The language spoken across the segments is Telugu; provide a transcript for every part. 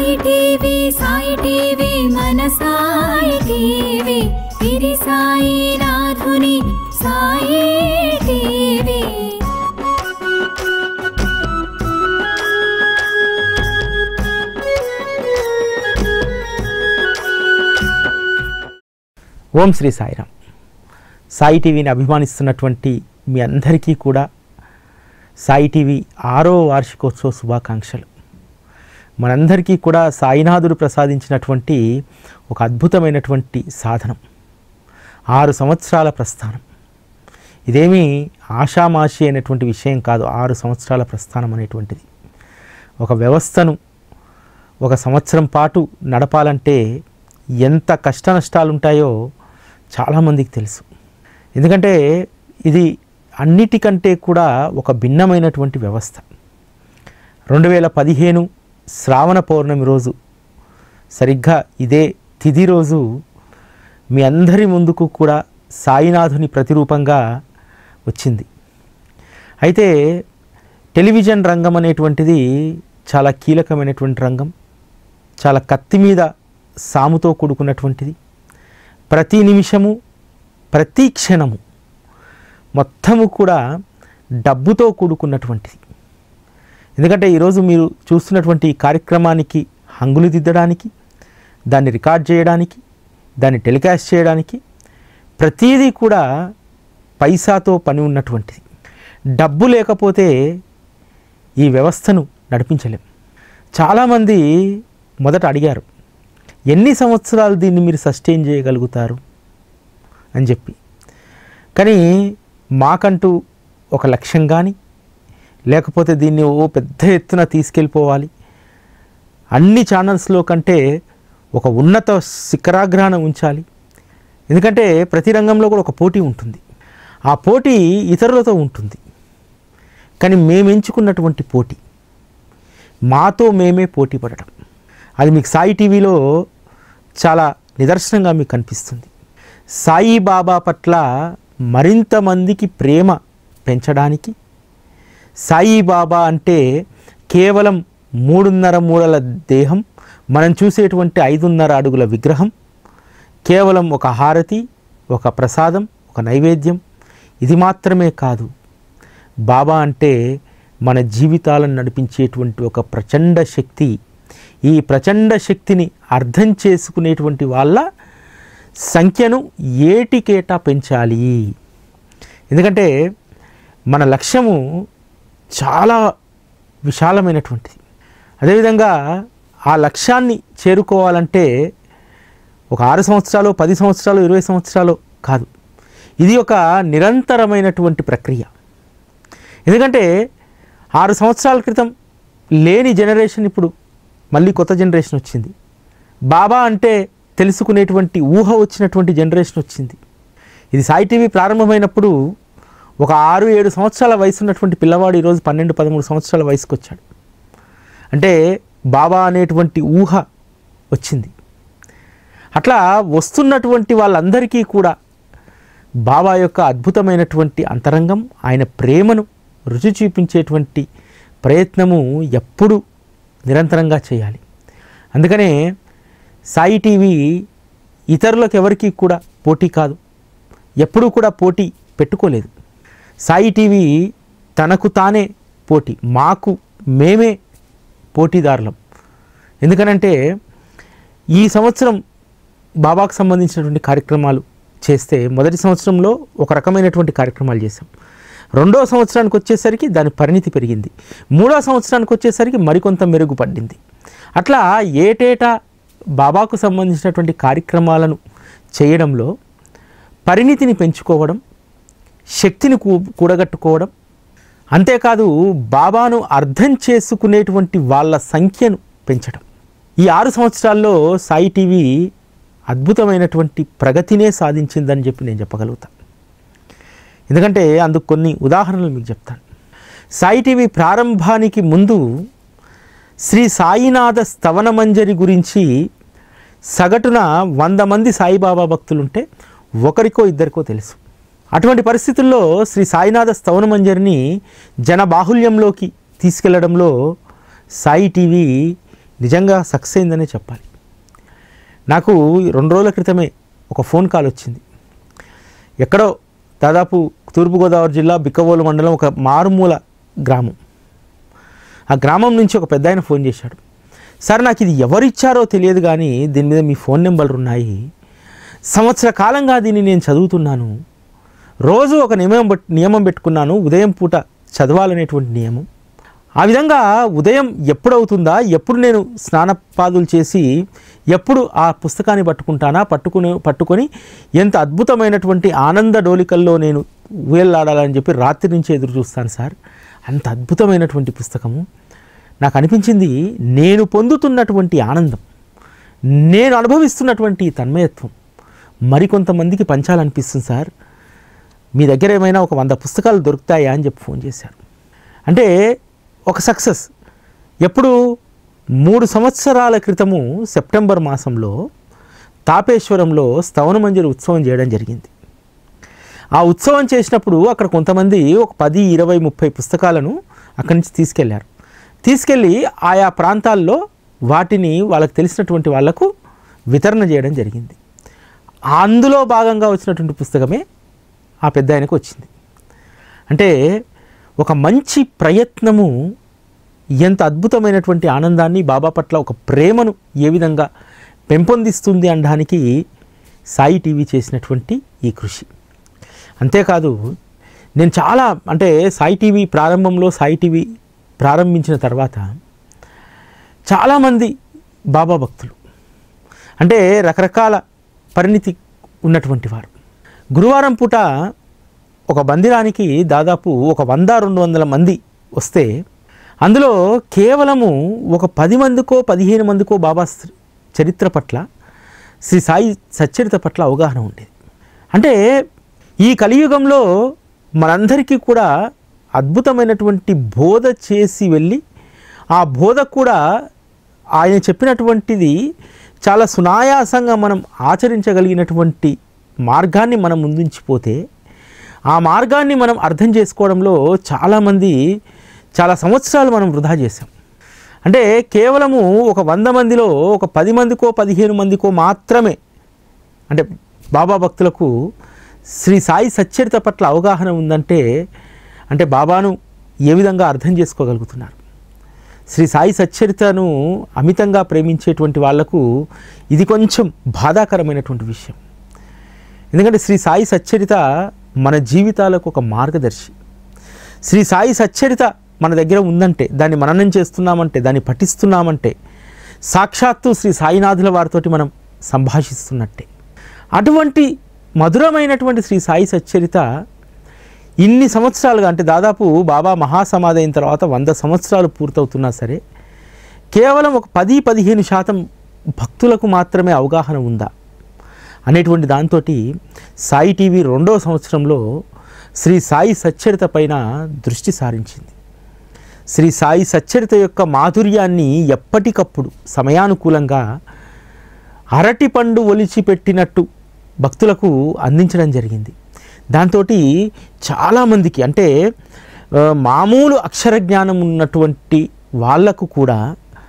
సాయి టీవీ సాయి టీవీ మన సాయి టీవీ ఇది సాయి నాథుని సాయి టీవీ ఓం శ్రీ సాయిరామ్ సాయి టీవీని అభిమానిస్తున్నటువంటి మీ అందరికీ కూడా సాయి టీవీ ఆరో వార్షికోత్సవ శుభాకాంక్షలు మనందరికీ కూడా సాయినాథుడు ప్రసాదించినటువంటి ఒక అద్భుతమైనటువంటి సాధనం ఆరు సంవత్సరాల ప్రస్థానం ఇదేమీ ఆషామాషి అనేటువంటి విషయం కాదు ఆరు సంవత్సరాల ప్రస్థానం అనేటువంటిది ఒక వ్యవస్థను ఒక సంవత్సరం పాటు నడపాలంటే ఎంత కష్ట నష్టాలు ఉంటాయో చాలామందికి తెలుసు ఎందుకంటే ఇది అన్నిటికంటే కూడా ఒక భిన్నమైనటువంటి వ్యవస్థ రెండు వేల పదిహేను శ్రావణ పౌర్ణమి రోజు సరిగ్గా ఇదే తిథి రోజు మీ అందరి ముందుకు కూడా సాయినాథుని ప్రతిరూపంగా వచ్చింది అయితే టెలివిజన్ రంగం అనేటువంటిది చాలా కీలకమైనటువంటి రంగం చాలా కత్తి మీద సాముతో కూడుకున్నటువంటిది ప్రతి నిమిషము ప్రతి క్షణము మొత్తము కూడా డబ్బుతో కూడుకున్నటువంటిది ఎందుకంటే ఈరోజు మీరు చూస్తున్నటువంటి ఈ కార్యక్రమానికి హంగులు దిద్దడానికి దాన్ని రికార్డ్ చేయడానికి దాన్ని టెలికాస్ట్ చేయడానికి ప్రతీదీ కూడా పైసాతో పని ఉన్నటువంటిది డబ్బు లేకపోతే ఈ వ్యవస్థను నడిపించలేం చాలామంది మొదట అడిగారు ఎన్ని సంవత్సరాలు దీన్ని మీరు సస్టైన్ చేయగలుగుతారు అని చెప్పి కానీ మాకంటూ ఒక లక్ష్యం కానీ లేకపోతే దీన్ని ఓ పెద్ద ఎత్తున తీసుకెళ్ళిపోవాలి అన్ని ఛానల్స్లో కంటే ఒక ఉన్నత శిఖరాగ్రహణ ఉంచాలి ఎందుకంటే ప్రతి రంగంలో కూడా ఒక పోటీ ఉంటుంది ఆ పోటీ ఇతరులతో ఉంటుంది కానీ మేము ఎంచుకున్నటువంటి పోటీ మాతో మేమే పోటీ పడటం అది మీకు సాయి టీవీలో చాలా నిదర్శనంగా మీకు కనిపిస్తుంది సాయి బాబా పట్ల మరింత మందికి ప్రేమ పెంచడానికి సాయి బాబా అంటే కేవలం మూడున్నర మూడల దేహం మనం చూసేటువంటి ఐదున్నర అడుగుల విగ్రహం కేవలం ఒక హారతి ఒక ప్రసాదం ఒక నైవేద్యం ఇది మాత్రమే కాదు బాబా అంటే మన జీవితాలను నడిపించేటువంటి ఒక ప్రచండ శక్తి ఈ ప్రచండ శక్తిని అర్థం చేసుకునేటువంటి వాళ్ళ సంఖ్యను ఏటికేటా పెంచాలి ఎందుకంటే మన లక్ష్యము చాలా విశాలమైనటువంటిది అదేవిధంగా ఆ లక్ష్యాన్ని చేరుకోవాలంటే ఒక ఆరు సంవత్సరాలు పది సంవత్సరాలు ఇరవై సంవత్సరాలు కాదు ఇది ఒక నిరంతరమైనటువంటి ప్రక్రియ ఎందుకంటే ఆరు సంవత్సరాల క్రితం లేని జనరేషన్ ఇప్పుడు మళ్ళీ కొత్త జనరేషన్ వచ్చింది బాబా అంటే తెలుసుకునేటువంటి ఊహ వచ్చినటువంటి జనరేషన్ వచ్చింది ఇది సాయి టీవీ ప్రారంభమైనప్పుడు ఒక ఆరు ఏడు సంవత్సరాల వయసు ఉన్నటువంటి పిల్లవాడు ఈరోజు పన్నెండు పదమూడు సంవత్సరాల వయసుకు వచ్చాడు అంటే బాబా అనేటువంటి ఊహ వచ్చింది అట్లా వస్తున్నటువంటి వాళ్ళందరికీ కూడా బాబా యొక్క అద్భుతమైనటువంటి అంతరంగం ఆయన ప్రేమను రుచి చూపించేటువంటి ప్రయత్నము ఎప్పుడు నిరంతరంగా చేయాలి అందుకనే సాయి టీవీ ఇతరులకు ఎవరికి కూడా పోటీ కాదు ఎప్పుడూ కూడా పోటీ పెట్టుకోలేదు సాయి టీవీ తనకు తానే పోటీ మాకు మేమే పోటీదారులం ఎందుకనంటే ఈ సంవత్సరం బాబాకు సంబంధించినటువంటి కార్యక్రమాలు చేస్తే మొదటి సంవత్సరంలో ఒక రకమైనటువంటి కార్యక్రమాలు చేసాం రెండో సంవత్సరానికి వచ్చేసరికి దాని పరిణితి పెరిగింది మూడో సంవత్సరానికి వచ్చేసరికి మరికొంత మెరుగుపడింది అట్లా ఏటేటా బాబాకు సంబంధించినటువంటి కార్యక్రమాలను చేయడంలో పరిణితిని పెంచుకోవడం శక్తిని కూ కూడగట్టుకోవడం అంతేకాదు బాబాను అర్థం చేసుకునేటువంటి వాళ్ళ సంఖ్యను పెంచడం ఈ ఆరు సంవత్సరాల్లో సాయి టీవీ అద్భుతమైనటువంటి ప్రగతినే సాధించిందని చెప్పి నేను చెప్పగలుగుతాను ఎందుకంటే అందుకు కొన్ని ఉదాహరణలు మీకు చెప్తాను సాయి టీవీ ప్రారంభానికి ముందు శ్రీ సాయినాథ స్తవన మంజరి గురించి సగటున వంద మంది సాయిబాబా భక్తులుంటే ఒకరికో ఇద్దరికో తెలుసు అటువంటి పరిస్థితుల్లో శ్రీ సాయినాథ స్తవన మంజరిని జనబాహుల్యంలోకి తీసుకెళ్లడంలో సాయి టీవీ నిజంగా సక్సెస్ అయిందనే చెప్పాలి నాకు రెండు రోజుల క్రితమే ఒక ఫోన్ కాల్ వచ్చింది ఎక్కడో దాదాపు తూర్పుగోదావరి జిల్లా బిక్కవోలు మండలం ఒక మారుమూల గ్రామం ఆ గ్రామం నుంచి ఒక పెద్ద ఆయన ఫోన్ చేశాడు సార్ నాకు ఇది ఎవరిచ్చారో తెలియదు కానీ దీని మీద మీ ఫోన్ నెంబర్లు ఉన్నాయి సంవత్సర కాలంగా దీన్ని నేను చదువుతున్నాను రోజు ఒక నియమం బట్- నియమం పెట్టుకున్నాను ఉదయం పూట చదవాలనేటువంటి నియమం ఆ విధంగా ఉదయం ఎప్పుడవుతుందా ఎప్పుడు నేను స్నానపాదులు చేసి ఎప్పుడు ఆ పుస్తకాన్ని పట్టుకుంటానా పట్టుకుని పట్టుకొని ఎంత అద్భుతమైనటువంటి ఆనంద డోలికల్లో నేను ఊయల్లాడాలని చెప్పి రాత్రి నుంచి ఎదురు చూస్తాను సార్ అంత అద్భుతమైనటువంటి పుస్తకము నాకు అనిపించింది నేను పొందుతున్నటువంటి ఆనందం నేను అనుభవిస్తున్నటువంటి ఈ తన్మయత్వం మరికొంతమందికి పంచాలనిపిస్తుంది సార్ మీ దగ్గర ఏమైనా ఒక వంద పుస్తకాలు దొరుకుతాయా అని చెప్పి ఫోన్ చేశారు అంటే ఒక సక్సెస్ ఎప్పుడు మూడు సంవత్సరాల క్రితము సెప్టెంబర్ మాసంలో తాపేశ్వరంలో స్తవనమంజరి ఉత్సవం చేయడం జరిగింది ఆ ఉత్సవం చేసినప్పుడు అక్కడ కొంతమంది ఒక పది ఇరవై ముప్పై పుస్తకాలను అక్కడి నుంచి తీసుకెళ్లారు తీసుకెళ్ళి ఆయా ప్రాంతాల్లో వాటిని వాళ్ళకి తెలిసినటువంటి వాళ్లకు వితరణ చేయడం జరిగింది అందులో భాగంగా వచ్చినటువంటి పుస్తకమే ఆ పెద్ద ఆయనకు వచ్చింది అంటే ఒక మంచి ప్రయత్నము ఎంత అద్భుతమైనటువంటి ఆనందాన్ని బాబా పట్ల ఒక ప్రేమను ఏ విధంగా పెంపొందిస్తుంది అనడానికి సాయి టీవీ చేసినటువంటి ఈ కృషి అంతేకాదు నేను చాలా అంటే సాయి టీవీ ప్రారంభంలో సాయి టీవీ ప్రారంభించిన తర్వాత చాలామంది బాబా భక్తులు అంటే రకరకాల పరిణితి ఉన్నటువంటి వారు గురువారం పూట ఒక మందిరానికి దాదాపు ఒక వంద రెండు వందల మంది వస్తే అందులో కేవలము ఒక పది మందికో పదిహేను మందికో బాబా శ్రీ- చరిత్ర పట్ల శ్రీ సాయి సచ్చరిత పట్ల అవగాహన ఉండేది అంటే ఈ కలియుగంలో మనందరికీ కూడా అద్భుతమైనటువంటి బోధ చేసి వెళ్ళి ఆ బోధ కూడా ఆయన చెప్పినటువంటిది చాలా సునాయాసంగా మనం ఆచరించగలిగినటువంటి మార్గాన్ని మనం ముందుంచిపోతే ఆ మార్గాన్ని మనం అర్థం చేసుకోవడంలో చాలామంది చాలా సంవత్సరాలు మనం వృధా చేశాం అంటే కేవలము ఒక వంద మందిలో ఒక పది మందికో పదిహేను మందికో మాత్రమే అంటే బాబా భక్తులకు శ్రీ సాయి సచ్చరిత పట్ల అవగాహన ఉందంటే అంటే బాబాను ఏ విధంగా అర్థం చేసుకోగలుగుతున్నారు శ్రీ సాయి సచ్చరితను అమితంగా ప్రేమించేటువంటి వాళ్లకు ఇది కొంచెం బాధాకరమైనటువంటి విషయం ఎందుకంటే శ్రీ సాయి సచ్చరిత మన జీవితాలకు ఒక మార్గదర్శి శ్రీ సాయి సచ్చరిత మన దగ్గర ఉందంటే దాన్ని మననం చేస్తున్నామంటే దాన్ని పఠిస్తున్నామంటే సాక్షాత్తు శ్రీ సాయినాథుల వారితోటి మనం సంభాషిస్తున్నట్టే అటువంటి మధురమైనటువంటి శ్రీ సాయి సచ్చరిత ఇన్ని సంవత్సరాలుగా అంటే దాదాపు బాబా మహాసమాధి అయిన తర్వాత వంద సంవత్సరాలు పూర్తవుతున్నా సరే కేవలం ఒక పది పదిహేను శాతం భక్తులకు మాత్రమే అవగాహన ఉందా అనేటువంటి దాంతో సాయి టీవీ రెండో సంవత్సరంలో శ్రీ సాయి సచ్చరిత పైన దృష్టి సారించింది శ్రీ సాయి సచ్చరిత యొక్క మాధుర్యాన్ని ఎప్పటికప్పుడు సమయానుకూలంగా అరటి పండు ఒలిచి పెట్టినట్టు భక్తులకు అందించడం జరిగింది దాంతో చాలామందికి అంటే ఆ, మామూలు అక్షర జ్ఞానం ఉన్నటువంటి వాళ్లకు కూడా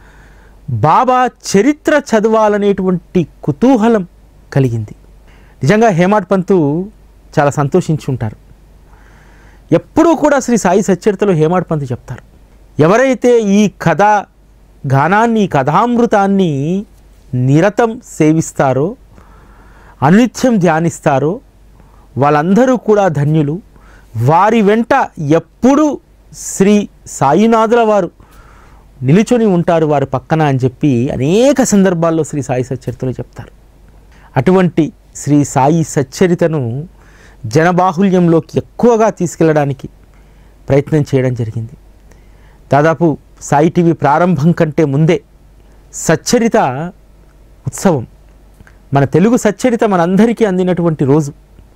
బాబా చరిత్ర చదవాలనేటువంటి కుతూహలం కలిగింది నిజంగా హేమాడ్ పంతు చాలా సంతోషించి ఉంటారు ఎప్పుడూ కూడా శ్రీ సాయి సచ్చరితలో హేమాడ్ పంతు చెప్తారు ఎవరైతే ఈ కథ గానాన్ని ఈ కథామృతాన్ని నిరతం సేవిస్తారో అనిత్యం ధ్యానిస్తారో వాళ్ళందరూ కూడా ధన్యులు వారి వెంట ఎప్పుడు శ్రీ సాయినాథుల వారు నిలుచొని ఉంటారు వారి పక్కన అని చెప్పి అనేక సందర్భాల్లో శ్రీ సాయి సచ్చరితలో చెప్తారు అటువంటి శ్రీ సాయి సచ్చరితను జనబాహుల్యంలోకి ఎక్కువగా తీసుకెళ్ళడానికి ప్రయత్నం చేయడం జరిగింది దాదాపు సాయి టీవీ ప్రారంభం కంటే ముందే సచ్చరిత ఉత్సవం మన తెలుగు సచ్చరిత మనందరికీ అందినటువంటి రోజు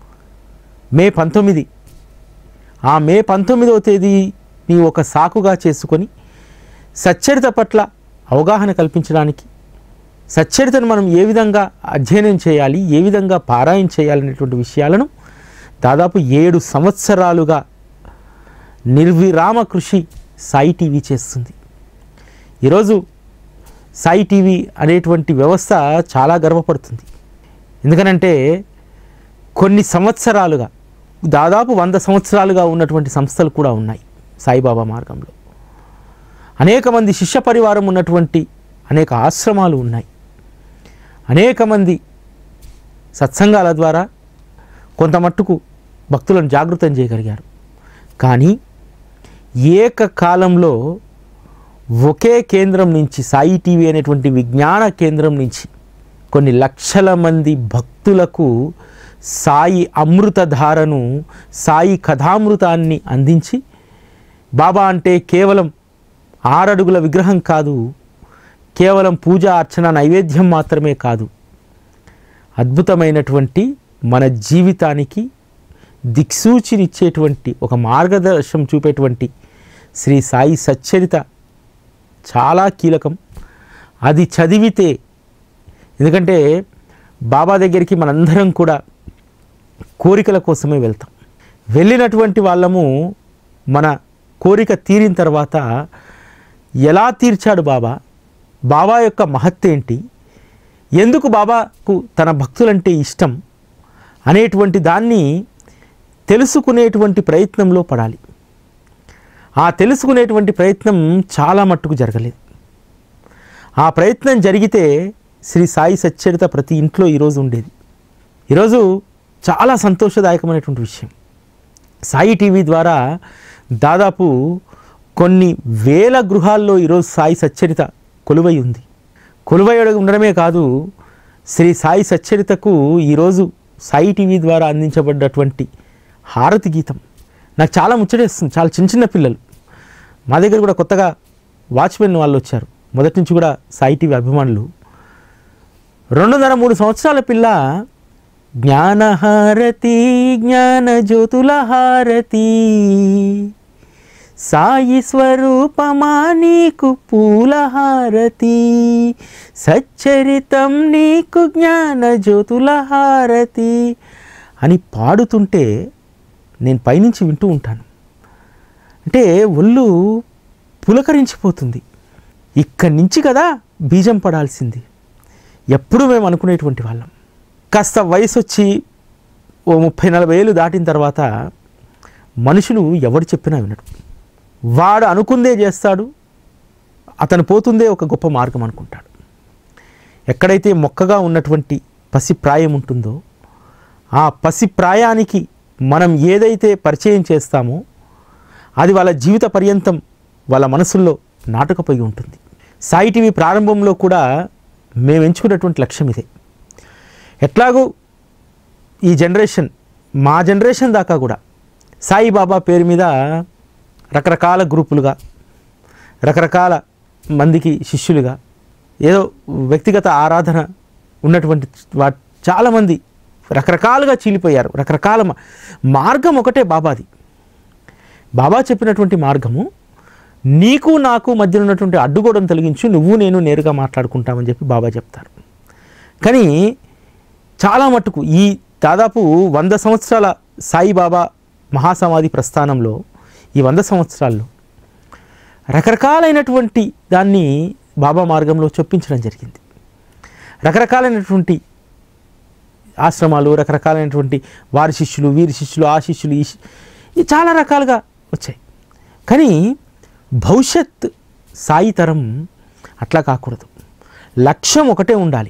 మే పంతొమ్మిది ఆ మే పంతొమ్మిదవ తేదీని ఒక సాకుగా చేసుకొని సచ్చరిత పట్ల అవగాహన కల్పించడానికి సచ్చరితను మనం ఏ విధంగా అధ్యయనం చేయాలి ఏ విధంగా పారాయణ చేయాలనేటువంటి విషయాలను దాదాపు ఏడు సంవత్సరాలుగా నిర్విరామ కృషి సాయి టీవీ చేస్తుంది ఈరోజు సాయి టీవీ అనేటువంటి వ్యవస్థ చాలా గర్వపడుతుంది ఎందుకనంటే కొన్ని సంవత్సరాలుగా దాదాపు వంద సంవత్సరాలుగా ఉన్నటువంటి సంస్థలు కూడా ఉన్నాయి సాయిబాబా మార్గంలో అనేక మంది శిష్య పరివారం ఉన్నటువంటి అనేక ఆశ్రమాలు ఉన్నాయి అనేక మంది సత్సంగాల ద్వారా కొంత మట్టుకు భక్తులను జాగృతం చేయగలిగారు కానీ ఏకకాలంలో ఒకే కేంద్రం నుంచి సాయి టీవీ అనేటువంటి విజ్ఞాన కేంద్రం నుంచి కొన్ని లక్షల మంది భక్తులకు సాయి అమృతధారను సాయి కథామృతాన్ని అందించి బాబా అంటే కేవలం ఆరడుగుల విగ్రహం కాదు కేవలం పూజ అర్చన నైవేద్యం మాత్రమే కాదు అద్భుతమైనటువంటి మన జీవితానికి దిక్సూచినిచ్చేటువంటి ఒక మార్గదర్శనం చూపేటువంటి శ్రీ సాయి సచ్చరిత చాలా కీలకం అది చదివితే ఎందుకంటే బాబా దగ్గరికి మనందరం కూడా కోరికల కోసమే వెళ్తాం వెళ్ళినటువంటి వాళ్ళము మన కోరిక తీరిన తర్వాత ఎలా తీర్చాడు బాబా బాబా యొక్క మహత్తేంటి ఎందుకు బాబాకు తన భక్తులంటే ఇష్టం అనేటువంటి దాన్ని తెలుసుకునేటువంటి ప్రయత్నంలో పడాలి ఆ తెలుసుకునేటువంటి ప్రయత్నం చాలా మట్టుకు జరగలేదు ఆ ప్రయత్నం జరిగితే శ్రీ సాయి సచ్చరిత ప్రతి ఇంట్లో ఈరోజు ఉండేది ఈరోజు చాలా సంతోషదాయకమైనటువంటి విషయం సాయి టీవీ ద్వారా దాదాపు కొన్ని వేల గృహాల్లో ఈరోజు సాయి సచ్చరిత కొలువై ఉంది కొలువై ఉండడమే కాదు శ్రీ సాయి సచ్చరితకు ఈరోజు సాయి టీవీ ద్వారా అందించబడ్డటువంటి హారతి గీతం నాకు చాలా ముచ్చటేస్తుంది చాలా చిన్న చిన్న పిల్లలు మా దగ్గర కూడా కొత్తగా వాచ్మెన్ వాళ్ళు వచ్చారు మొదటి నుంచి కూడా సాయి టీవీ అభిమానులు రెండున్నర మూడు సంవత్సరాల పిల్ల జ్ఞానహారతి జ్ఞాన జ్యోతుల హారతి సాయి స్వరూపమా నీకు పూలహారతి సచ్చరితం నీకు జ్ఞాన జ్యోతుల హారతి అని పాడుతుంటే నేను పైనుంచి వింటూ ఉంటాను అంటే ఒళ్ళు పులకరించిపోతుంది ఇక్కడి నుంచి కదా బీజం పడాల్సింది ఎప్పుడు మేము అనుకునేటువంటి వాళ్ళం కాస్త వయసు వచ్చి ఓ ముప్పై నలభై ఏళ్ళు దాటిన తర్వాత మనుషులు ఎవడు చెప్పినా వినడు వాడు అనుకుందే చేస్తాడు అతను పోతుందే ఒక గొప్ప మార్గం అనుకుంటాడు ఎక్కడైతే మొక్కగా ఉన్నటువంటి పసి ప్రాయం ఉంటుందో ఆ పసి ప్రాయానికి మనం ఏదైతే పరిచయం చేస్తామో అది వాళ్ళ జీవిత పర్యంతం వాళ్ళ మనసుల్లో నాటుకపోయి ఉంటుంది సాయి టీవీ ప్రారంభంలో కూడా మేము ఎంచుకున్నటువంటి లక్ష్యం ఇదే ఎట్లాగూ ఈ జనరేషన్ మా జనరేషన్ దాకా కూడా సాయిబాబా పేరు మీద రకరకాల గ్రూపులుగా రకరకాల మందికి శిష్యులుగా ఏదో వ్యక్తిగత ఆరాధన ఉన్నటువంటి వా చాలామంది రకరకాలుగా చీలిపోయారు రకరకాల మా- మార్గం ఒకటే బాబాది బాబా చెప్పినటువంటి మార్గము నీకు నాకు మధ్య ఉన్నటువంటి అడ్డుగోడను తొలగించు నువ్వు నేను నేరుగా మాట్లాడుకుంటామని చెప్పి బాబా చెప్తారు కానీ చాలా మట్టుకు ఈ దాదాపు వంద సంవత్సరాల సాయిబాబా మహాసమాధి ప్రస్థానంలో ఈ వంద సంవత్సరాల్లో రకరకాలైనటువంటి దాన్ని బాబా మార్గంలో చొప్పించడం జరిగింది రకరకాలైనటువంటి ఆశ్రమాలు రకరకాలైనటువంటి వారి శిష్యులు వీరి శిష్యులు ఆ శిష్యులు ఈ శి- ఈ చాలా రకాలుగా వచ్చాయి కానీ భవిష్యత్ సాయి తరం అట్లా కాకూడదు లక్ష్యం ఒకటే ఉండాలి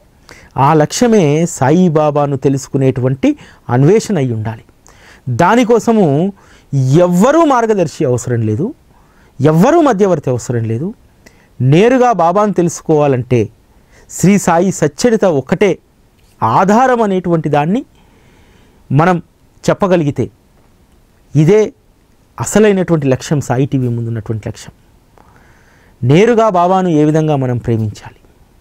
ఆ లక్ష్యమే సాయిబాబాను తెలుసుకునేటువంటి అన్వేషణ అయి ఉండాలి దానికోసము ఎవ్వరూ మార్గదర్శి అవసరం లేదు ఎవ్వరూ మధ్యవర్తి అవసరం లేదు నేరుగా బాబాను తెలుసుకోవాలంటే శ్రీ సాయి సచ్చరిత ఒక్కటే ఆధారం అనేటువంటి దాన్ని మనం చెప్పగలిగితే ఇదే అసలైనటువంటి లక్ష్యం సాయి టీవీ ముందున్నటువంటి లక్ష్యం నేరుగా బాబాను ఏ విధంగా మనం ప్రేమించాలి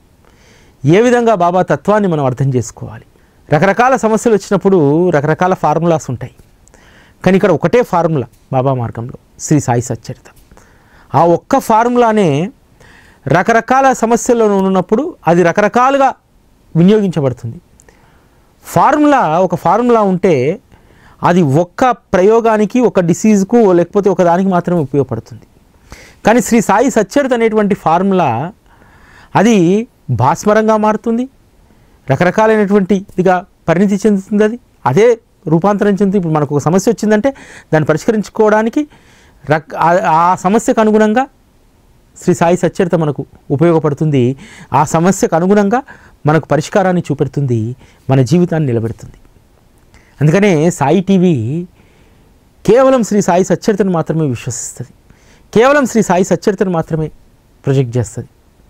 ఏ విధంగా బాబా తత్వాన్ని మనం అర్థం చేసుకోవాలి రకరకాల సమస్యలు వచ్చినప్పుడు రకరకాల ఫార్ములాస్ ఉంటాయి కానీ ఇక్కడ ఒకటే ఫార్ములా బాబా మార్గంలో శ్రీ సాయి సచ్చరిత ఆ ఒక్క ఫార్ములానే రకరకాల సమస్యల్లో ఉన్నప్పుడు అది రకరకాలుగా వినియోగించబడుతుంది ఫార్ములా ఒక ఫార్ములా ఉంటే అది ఒక్క ప్రయోగానికి ఒక డిసీజ్కు లేకపోతే ఒక దానికి మాత్రమే ఉపయోగపడుతుంది కానీ శ్రీ సాయి సచ్చరిత అనేటువంటి ఫార్ములా అది భాస్మరంగా మారుతుంది రకరకాలైనటువంటి ఇదిగా పరిణితి చెందుతుంది అది అదే రూపాంతరం చెందుతుంది ఇప్పుడు మనకు ఒక సమస్య వచ్చిందంటే దాన్ని పరిష్కరించుకోవడానికి రక్ ఆ- ఆ సమస్యకు అనుగుణంగా శ్రీ సాయి సచ్చరిత మనకు ఉపయోగపడుతుంది ఆ సమస్యకు అనుగుణంగా మనకు పరిష్కారాన్ని చూపెడుతుంది మన జీవితాన్ని నిలబెడుతుంది అందుకనే సాయి టీవీ కేవలం శ్రీ సాయి సచ్చరితను మాత్రమే విశ్వసిస్తుంది కేవలం శ్రీ సాయి సచ్చరితను మాత్రమే ప్రొజెక్ట్ చేస్తుంది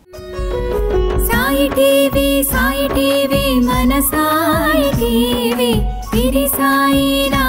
సాయి టీవీ సాయి టీవీ మన సాయి టీవీ సిరి సాయి